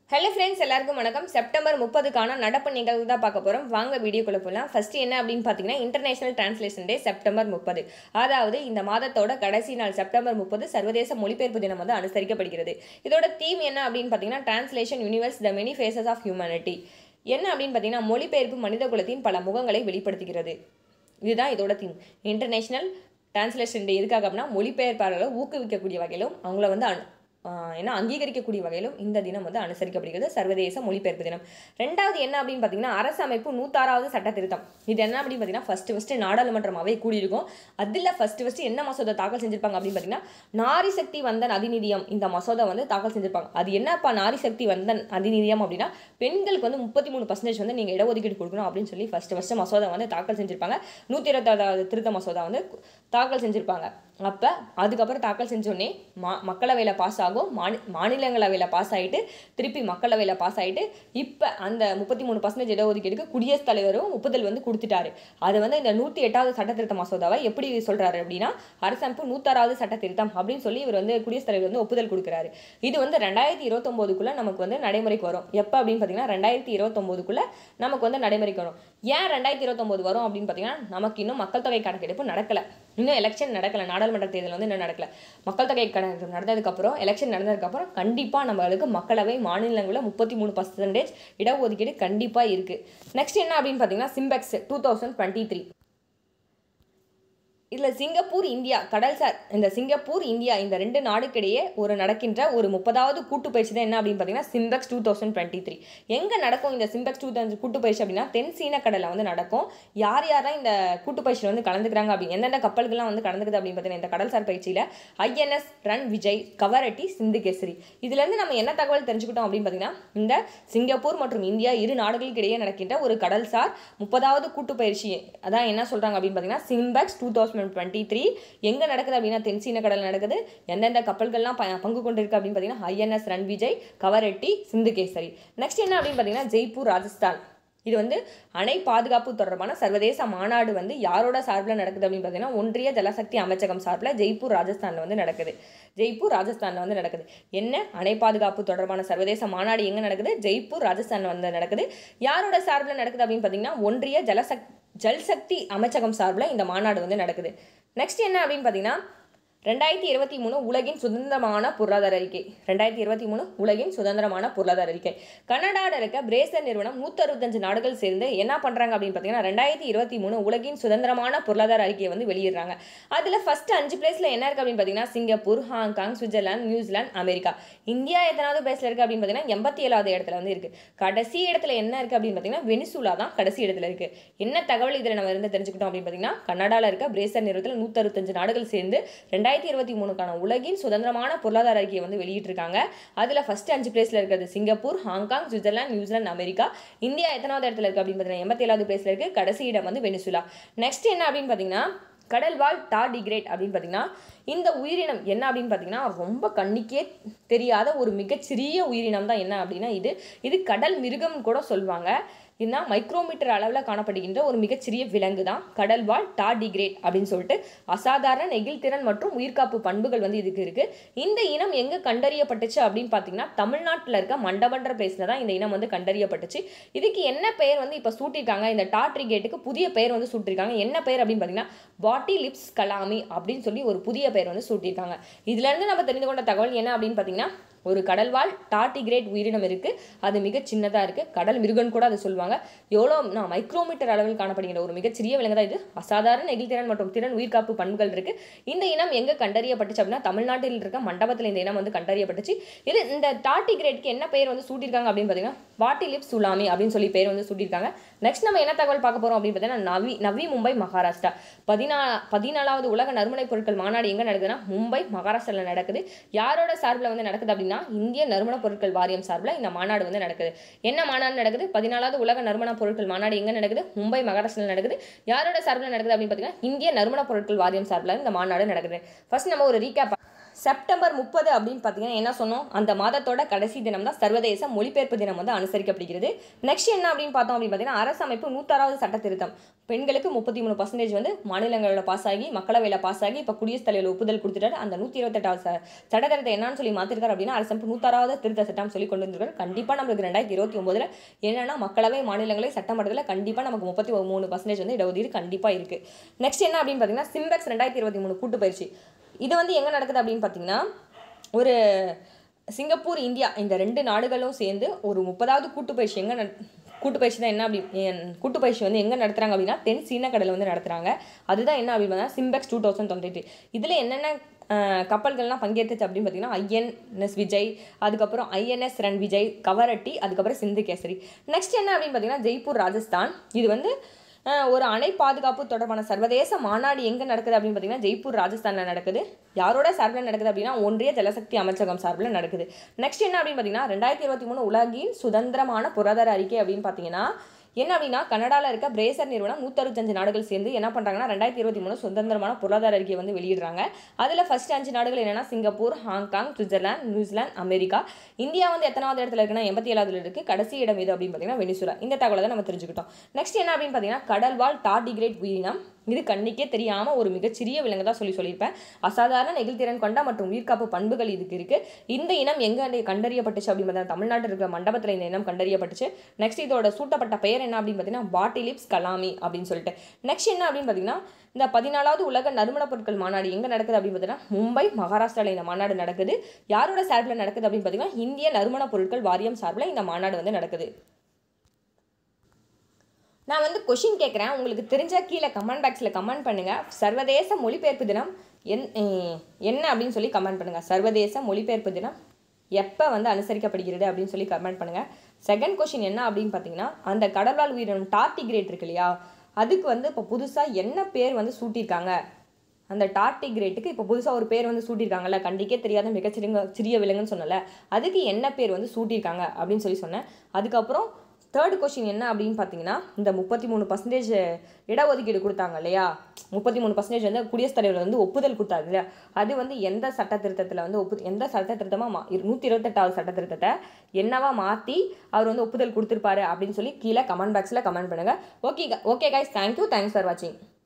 hello friends எல்லாருக்கும் வணக்கம் September முப்பதுக்கான நடப்பு நிகழ்வு தான் பார்க்க போகிறோம் வாங்க வீடியோக்குள்ள போகலாம் ஃபர்ஸ்ட் என்ன அப்படின்னு பார்த்தீங்கன்னா இன்டர்நேஷனல் டிரான்ஸ்லேஷன் டே செப்டம்பர் முப்பது அதாவது இந்த மாதத்தோட கடைசி நாள் செப்டம்பர் முப்பது சர்வதேச மொழிபெயர்ப்பு தினம் வந்து அனுசரிக்கப்படுகிறது இதோட தீம் என்ன அப்படின்னு பார்த்தீங்கன்னா translation universe the many faces of humanity என்ன அப்படின்னு பார்த்தீங்கன்னா மொழிபெயர்ப்பு மனித குலத்தின் பல முகங்களை வெளிப்படுத்துகிறது இதுதான் இதோட தீம் இன்டர்நேஷனல் டிரான்ஸ்லேஷன் டே எதுக்காக அப்படின்னா மொழிபெயர்ப்பாளர்களை ஊக்குவிக்கக்கூடிய வகையிலும் அவங்கள வந்து அனு- ஆஹ் என்ன அங்கீகரிக்கக்கூடிய வகையிலும் இந்த தினம் வந்து அனுசரிக்கப்படுகிறது சர்வதேச மொழிபெயர்ப்பு தினம் ரெண்டாவது என்ன அப்படின்னு பார்த்தீங்கன்னா அரசமைப்பு நூத்தாறாவது சட்ட திருத்தம் இது என்ன அப்படின்னு பார்த்தீங்கன்னா ஃபர்ஸ்ட் ஃபர்ஸ்ட் நாடாளுமன்றம் அவை கூடியிருக்கும் அதில் ஃபர்ஸ்ட் ஃபர்ஸ்ட் என்ன மசோதா தாக்கல் செஞ்சிருப்பாங்க அப்படின்னு பார்த்தீங்கன்னா நாரி சக்தி வந்தன் அதிநிதியம் இந்த மசோதா வந்து தாக்கல் செஞ்சிருப்பாங்க அது என்னப்பா நாரி சக்தி வந்தன் அதிநிதியம் அப்படின்னா பெண்களுக்கு வந்து முப்பத்தி மூணு பர்சன்டேஜ் வந்து நீங்கள் இடஒதுக்கீடு கொடுக்கணும் அப்படின்னு சொல்லி ஃபர்ஸ்ட் ஃபர்ஸ்ட் மசோதா வந்து தாக்கல் செஞ்சிருப்பாங்க நூற்றி இருபத்தாறாவது திருத்த மசோதா வந்து தாக்கல் செஞ்சிருப்பாங்க அப்போ அதுக்கப்புறம் தாக்கல் செஞ்சோடனே மா மக்களவையில் பாஸ் ஆகும் மாநி மாநிலங்களவையில் பாஸ் ஆகிட்டு திருப்பி மக்களவையில் பாஸ் ஆகிட்டு இப்போ அந்த முப்பத்தி மூணு பர்சன்டேஜ் இடஒதுக்கீடுக்கு குடியரசுத் தலைவரும் ஒப்புதல் வந்து கொடுத்துட்டாரு அது வந்து இந்த நூற்றி எட்டாவது சட்ட திருத்த மசோதாவை எப்படி சொல்கிறாரு அப்படின்னா அரசமைப்பு நூத்தாறாவது சட்ட திருத்தம் அப்படின்னு சொல்லி இவர் வந்து குடியரசுத் தலைவர் வந்து ஒப்புதல் கொடுக்குறாரு இது வந்து ரெண்டாயிரத்தி இருபத்தொம்போதுக்குள்ளே நமக்கு வந்து நடைமுறைக்கு வரும் எப்போ அப்படின்னு பார்த்தீங்கன்னா ரெண்டாயிரத்தி இருபத்தொம்போதுக்குள்ளே நமக்கு வந்து நடைமுறைக்கு வரும் ஏன் ரெண்டாயிரத்தி இருபத்தொம்போது வரும் அப்படின்னு பார்த்தீங்கன்னா நமக்கு இன்னும் மக்கள் தொகை கணக்கெடுப்பு நடக்கலை இன்னும் எலெக்ஷன் நடக்கலை நாடாளுமன்ற தேர்தல் வந்து இன்னும் நடக்கல மக்கள் தொகை கணக்கு நடந்ததுக்கப்புறம் எலெக்ஷன் நடந்ததுக்கப்புறம் கண்டிப்பாக நம்மளுக்கு மக்களவை மாநிலங்களில் முப்பத்தி மூணு பர்சன்டேஜ் இடஒதுக்கீடு கண்டிப்பாக இருக்குது நெக்ஸ்ட் என்ன அப்படின்னு பார்த்தீங்கன்னா SIMBEX two thousand twenty three இதில் சிங்கப்பூர் இந்தியா கடல்சார் இந்த சிங்கப்பூர் இந்தியா இந்த ரெண்டு நாடுக்கிடையே ஒரு நடக்கின்ற ஒரு முப்பதாவது கூட்டு பயிற்சி தான் என்ன அப்படின்னு பார்த்தீங்கன்னா SIMBEX two thousand twenty three எங்கே நடக்கும் இந்த சிம்பெக்ஸ் டூ தௌசண்ட் கூட்டு பயிற்சி அப்படின்னா தென் சீன கடலில் வந்து நடக்கும் யார் யாரெல்லாம் இந்த கூட்டு பயிற்சியில் வந்து கலந்துக்கிறாங்க அப்படி எந்தெந்த கப்பல்கள்லாம் வந்து கலந்துக்குது அப்படின்னு பார்த்தீங்கன்னா இந்த கடல்சார் பயிற்சியில் ஐஎன்எஸ் ரன் விஜய் கவரட்டி சிந்துகேசரி இதுலேருந்து நம்ம என்ன தகவல் தெரிஞ்சுக்கிட்டோம் அப்படின்னு பார்த்தீங்கன்னா இந்த சிங்கப்பூர் மற்றும் இந்தியா இரு நாடுகளுக்கிடையே நடக்கின்ற ஒரு கடல்சார் முப்பதாவது கூட்டு பயிற்சி அதான் என்ன சொல்கிறாங்க அப்படின்னு பார்த்தீங்கன்னா SIMBEX two thousand twenty three எங்கே நடக்குது அப்படின்னா தென்சீன கடல் நடக்குது எந்தெந்த கப்பல்கள்லாம் ப- பங்கு கொண்டிருக்கு அப்படின்னு பார்த்தீங்கன்னா INS Ranvijay Kavaratti Sindhukesari next என்ன அப்படின்னு பார்த்தீங்கன்னா ஜெய்ப்பூர் ராஜஸ்தான் இது வந்து அணை பாதுகாப்பு தொடர்பான சர்வதேச மாநாடு வந்து யாரோட சார்பில் நடக்குது அப்படின்னு பார்த்தீங்கன்னா ஒன்றிய ஜலசக்தி அமைச்சகம் சார்பில் ஜெய்ப்பூர் ராஜஸ்தானில் வந்து நடக்குது ஜெய்ப்பூர் ராஜஸ்தானில் வந்து நடக்குது என்ன அணை பாதுகாப்பு தொடர்பான சர்வதேச மாநாடு எங்கே நடக்குது ஜெய்ப்பூர் ராஜஸ்தானில் வந்து நடக்குது யாரோட சார்பில் நடக்குது அப்படின்னு பார்த்தீங்கன்னா ஒன்றிய ஜலசக் ஜல்சக்தி அமைச்சகம் சார்பில் இந்த மாநாடு வந்து நடக்குது நெக்ஸ்ட் என்ன அப்படின்னு பார்த்தீங்கன்னா ரெண்டாயிரத்தி இருபத்தி மூணு உலகின் சுதந்திரமான பொருளாதார அறிக்கை ரெண்டாயிரத்தி இருபத்தி மூணு உலகின் சுதந்திரமான பொருளாதார அறிக்கை கனடாவில் இருக்க பிரேசர் நிறுவனம் நூற்றறுபத்தஞ்சு நாடுகள் சேர்ந்து என்ன பண்ணுறாங்க அப்படின்னு பார்த்தீங்கன்னா ரெண்டாயிரத்தி இருபத்தி மூணு உலகின் சுதந்திரமான பொருளாதார அறிக்கையை வந்து வெளியிடுறாங்க அதில் ஃபர்ஸ்ட் அஞ்சு பிளேஸில் என்ன இருக்குது அப்படின்னு பார்த்தீங்கன்னா Singapore Hong Kong Switzerland New Zealand America India எத்தனாவது பிளேஸில் இருக்குது அப்படின்னு பார்த்தீங்கன்னா எண்பத்தி ஏழாவது இடத்துல வந்து இருக்குது கடைசி இடத்துல என்ன இருக்குது அப்படின்னு பார்த்தீங்கன்னா வெனிசுலா தான் கடைசி இடத்துல இருக்குது என்ன தகவல் இதில் நம்ம இருந்து தெரிஞ்சுக்கிட்டோம் அப்படின்னு பார்த்தீங்கன்னா கனடாவில் இருக்க பிரேசர் நிறுவனத்தில் நூற்றறுபத்தஞ்சு நாடுகள் சேர்ந்து ரெண்டாயிரத்தி இருபத்தி மூணுக்கான உலகின் சுதந்திரமான பொருளாதார அறிக்கையை வந்து வெளியிட்டிருக்காங்க அதில் ஃபர்ஸ்ட் அஞ்சு பிளேஸில் இருக்கிறது Singapore Hong Kong Switzerland New Zealand America India எத்தனாவது இடத்துல இருக்குது அப்படின்னு பார்த்தீங்கன்னா எண்பத்தி ஏழாவது பிளேஸில் இருக்குது கடைசி இடம் வந்து வெனிசுலா நெக்ஸ்ட் என்ன அப்படின்னு பார்த்தீங்கன்னா கடல்வாழ் டார்டிகிரேட் அப்படின்னு பார்த்தீங்கன்னா இந்த உயிரினம் என்ன அப்படின்னு பார்த்தீங்கன்னா ரொம்ப கண்ணுக்கே தெரியாத ஒரு மிகச்சிறிய உயிரினம் தான் என்ன அப்படின்னா இது இது கடல் மிருகம் கூட சொல்லுவாங்க இதுதான் மைக்ரோமீட்டர் அளவில் காணப்படுகின்ற ஒரு மிகச்சிறிய விலங்கு தான் கடல்வாழ் டார்டிகிரேட் அப்படின்னு சொல்லிட்டு அசாதாரண நெகிழ்திறன் மற்றும் உயிர்காப்பு பண்புகள் வந்து இதுக்கு இருக்குது இந்த இனம் எங்கே கண்டறியப்பட்டுச்சு அப்படின்னு பார்த்தீங்கன்னா தமிழ்நாட்டில் இருக்க மண்டபன்ற பிளேஸில் தான் இந்த இனம் வந்து கண்டறியப்பட்டுச்சு இதுக்கு என்ன பெயர் வந்து இப்போ சூட்டியிருக்காங்க இந்த டாட்ரிகேட்டுக்கு புதிய பெயர் வந்து சூட்டியிருக்காங்க என்ன பெயர் அப்படின்னு பார்த்தீங்கன்னா பாட்டி லிப்ஸ் கலாமி அப்படின்னு சொல்லி ஒரு புதிய பெயர் வந்து சூட்டியிருக்காங்க இதுலேருந்து நம்ம தெரிந்து கொண்ட தகவல் என்ன அப்படின்னு பார்த்தீங்கன்னா ஒரு கடல்வாழ் டார்டிகிரேட் உயிரினம் இருக்குது அது மிக சின்னதாக இருக்குது கடல் மிருகன் கூட அதை சொல்லுவாங்க எவ்வளோ நான் மைக்ரோமீட்டர் அளவில் காணப்படுகிற ஒரு மிகச்சிறிய விலங்கு தான் இது அசாதாரண நெகிழ்திறன் மற்றும் திறன் உயிர்காப்பு பண்புகள் இருக்குது இந்த இனம் எங்கே கண்டறியப்பட்டுச்சு அப்படின்னா தமிழ்நாட்டில் இருக்க மண்டபத்தில் இந்த இனம் வந்து கண்டறியப்பட்டுச்சு இது இந்த டார்டிகிரேட்க்கு என்ன பெயர் வந்து சூட்டியிருக்காங்க அப்படின்னு பார்த்தீங்கன்னா பாட்டி லிப் சுலாமி அப்படின்னு சொல்லி பேர் வந்து சூட்டியிருக்காங்க நெக்ஸ்ட் நம்ம என்ன தகவல் பார்க்க போகிறோம் அப்படின்னு பார்த்தீங்கன்னா நவி நவி மும்பை மகாராஷ்டிரா பதினா பதினாலாவது உலக நறுமணப் பொருட்கள் மாநாடு எங்கே நடக்குதுன்னா மும்பை மகாராஷ்டிராவில் நடக்குது யாரோட சார்பில் வந்து நடக்குது அப்படின்னா இந்திய நறுமணப் பொருட்கள் வாரியம் சார்பில் இந்த மாநாடு வந்து நடக்குது என்ன மாநாடு நடக்குது பதினாலாவது உலக நறுமணப் பொருட்கள் மாநாடு எங்கே நடக்குது மும்பை மகாராஷ்டிராவில் நடக்குது யாரோட சார்பில் நடக்குது அப்படின்னு பார்த்தீங்கன்னா இந்திய நறுமணப் பொருட்கள் வாரியம் சார்பில் இந்த மாநாடு நடக்குது ஃபர்ஸ்ட் நம்ம ஒரு ரீகேப் செப்டம்பர் முப்பது அப்படின்னு பார்த்தீங்கன்னா என்ன சொன்னோம் அந்த மாதத்தோட கடைசி தினம் தான் சர்வதேச மொழிபெயர்ப்பு தினம் வந்து அனுசரிக்கப்படுகிறது நெக்ஸ்ட் என்ன அப்படின்னு பார்த்தோம் அப்படின்னு பார்த்தீங்கன்னா அரசமைப்பு நூத்தாறாவது சட்ட திருத்தம் பெண்களுக்கு முப்பத்தி மூணு பர்சன்டேஜ் வந்து மாநிலங்களில் பாஸ் ஆகி மக்களவையில் பாஸ் ஆகி இப்போ குடியரசுத் தலைவர் ஒப்புதல் கொடுத்துட்டாரு அந்த நூற்றி இருபத்தெட்டாவது ச சட்ட திருத்தம் என்னன்னு சொல்லி மாற்றிருக்காரு அப்படின்னா அரசமைப்பு நூத்தாறாவது திருத்த சட்டம் சொல்லி கொண்டு வந்திருக்காரு கண்டிப்பாக நம்மளுக்கு ரெண்டாயிரத்தி இருபத்தி ஒம்போதில் என்னன்னா மக்களவை மாநிலங்களை சட்டமன்றத்தில் கண்டிப்பாக நமக்கு முப்பத்தி மூணு பர்சன்டேஜ் வந்து இடஒதுக்கீடு கண்டிப்பாக இருக்குது நெக்ஸ்ட் என்ன அப்படின்னு பார்த்தீங்கன்னா சிம்பெக்ஸ் ரெண்டாயிரத்தி இருபத்தி மூணு கூட்டு பயிற்சி இது வந்து எங்கே நடக்குது அப்படின்னு பார்த்தீங்கன்னா ஒரு சிங்கப்பூர் இந்தியா இந்த ரெண்டு நாடுகளும் சேர்ந்து ஒரு முப்பதாவது கூட்டு பயிற்சி எங்கே நட கூட்டு பயிற்சி தான் என்ன அப்படி என் கூட்டு பயிற்சி வந்து எங்கே நடத்துகிறாங்க அப்படின்னா தென் சீன கடலில் வந்து நடத்துகிறாங்க அதுதான் என்ன அப்படின்னா சிம்பெக்ஸ் டூ தௌசண்ட் டுவெண்ட்டி இதில் என்னென்ன அஹ், கப்பல்கள்லாம் பங்கேற்றுச்சு அப்படின்னு பார்த்தீங்கன்னா ஐஎன்எஸ் விஜய் அதுக்கப்புறம் ஐஎன்எஸ் ரன் விஜய் கவரட்டி அதுக்கப்புறம் சிந்து கேசரி நெக்ஸ்ட் என்ன அப்படின்னு பார்த்தீங்கன்னா ஜெய்ப்பூர் ராஜஸ்தான் இது வந்து அஹ், ஒரு அணை பாதுகாப்பு தொடர்பான சர்வதேச மாநாடு எங்கே நடக்குது அப்படின்னு பார்த்தீங்கன்னா ஜெய்ப்பூர் ராஜஸ்தானில் நடக்குது யாரோட சார்பில் நடக்குது அப்படின்னா ஒன்றிய ஜலசக்தி அமைச்சகம் சார்பில் நடக்குது நெக்ஸ்ட் என்ன அப்படின்னு பார்த்தீங்கன்னா ரெண்டாயிரத்தி இருபத்தி மூணு உலகின் சுதந்திரமான பொருளாதார அறிக்கை அப்படின்னு பார்த்தீங்கன்னா என்ன அப்படின்னா கனடாவில் இருக்க பிரேசர் நிறுவனம் நூற்றறுபத்தஞ்சு நாடுகள் சேர்ந்து என்ன பண்ணுறாங்கன்னா ரெண்டாயிரத்தி இருபத்தி மூணு சுதந்திரமான பொருளாதார அறிக்கையை வந்து வெளியிடுறாங்க அதில் ஃபர்ஸ்ட் அஞ்சு நாடுகள் என்னன்னா Singapore Hong Kong Switzerland New Zealand America India வந்து எத்தனாவது இடத்துல இருக்குன்னா எண்பத்தி ஏழாவதுல இருக்கு கடைசி இடம் எது அப்படின்னு பார்த்தீங்கன்னா வெனிசுலா இந்த தகவலை தான் நம்ம தெரிஞ்சுக்கிட்டோம் நெக்ஸ்ட் என்ன அப்படின்னு பார்த்தீங்கன்னா கடல்வாழ் டார்டிகிரேட் உயிரினம் இது கண்ணுக்கே தெரியாமல் ஒரு மிகச்சிறிய விலங்கு தான் சொல்லி சொல்லியிருப்பேன் அசாதாரண நெகிழ்திறன் கொண்ட மற்றும் உயிர்காப்பு பண்புகள் இதுக்கு இருக்குது இந்த இனம் எங்கே கண்டறியப்பட்டுச்சு அப்படின்னு பார்த்தீங்கன்னா தமிழ்நாட்டில் இருக்கிற மண்டபத்தில் இந்த இனம் கண்டறியப்பட்டுச்சு நெக்ஸ்ட் இதோட சூட்டப்பட்ட பெயர் என்ன அப்படின்னு பார்த்தீங்கன்னா பாட்டிலிப்ஸ் கலாமி அப்படின்னு சொல்லிட்டு நெக்ஸ்ட் என்ன அப்படின்னு பார்த்தீங்கன்னா இந்த பதினாலாவது உலக நறுமணப் பொருட்கள் மாநாடு எங்கே நடக்குது அப்படின்னு பார்த்தீங்கன்னா மும்பை மகாராஷ்டிராவில் இந்த மாநாடு நடக்குது யாரோட சார்பில் நடக்குது அப்படின்னு பார்த்தீங்கன்னா இந்திய நறுமணப் பொருட்கள் வாரியம் சார்பில் இந்த மாநாடு வந்து நடக்குது நான் வந்து கொஷின் கேட்குறேன் உங்களுக்கு தெரிஞ்ச கீழே கமெண்ட் பாக்ஸில் கமெண்ட் பண்ணுங்கள் சர்வதேச மொழிபெயர்ப்பு தினம் என் அஹ் என்ன அப்படின்னு சொல்லி கமெண்ட் பண்ணுங்கள் சர்வதேச மொழிபெயர்ப்பு தினம் எப்போ வந்து அனுசரிக்கப்படுகிறது அப்படின்னு சொல்லி கமெண்ட் பண்ணுங்கள் செகண்ட் கொஷின் என்ன அப்படின்னு பார்த்தீங்கன்னா அந்த கடல்வாழ் உயிரினம் டார்டிகிரேட் இருக்கு இல்லையா அதுக்கு வந்து இப்போ புதுசாக என்ன பேர் வந்து சூட்டியிருக்காங்க அந்த டார்டிகிரேட்டுக்கு இப்போ புதுசாக ஒரு பேர் வந்து சூட்டியிருக்காங்கல்ல கண்டிக்கே தெரியாத மிகச்சிறிய சிறிய விலங்குன்னு சொன்னல அதுக்கு என்ன பேர் வந்து சூட்டியிருக்காங்க அப்படின்னு சொல்லி சொன்னேன் அதுக்கப்புறம் தேர்ட் கொஷின் என்ன அப்படின்னு பார்த்தீங்கன்னா இந்த முப்பத்தி மூணு பர்சன்டேஜ் இடஒதுக்கீடு கொடுத்தாங்க இல்லையா முப்பத்தி மூணு பர்சன்டேஜ் வந்து குடியரசுத் தலைவர் வந்து ஒப்புதல் கொடுத்தாரு இல்லையா அது வந்து எந்த சட்ட திருத்தத்தில் வந்து ஒப்பு எந்த சட்ட திருத்தமாக மா நூற்றி இருபத்தெட்டாவது சட்ட திருத்தத்தை என்னவா மாற்றி அவர் வந்து ஒப்புதல் கொடுத்துருப்பாரு அப்படின்னு சொல்லி கீழே கமெண்ட் பாக்ஸில் கமெண்ட் பண்ணுங்கள் okay okay guys thank you thanks for வாட்சிங்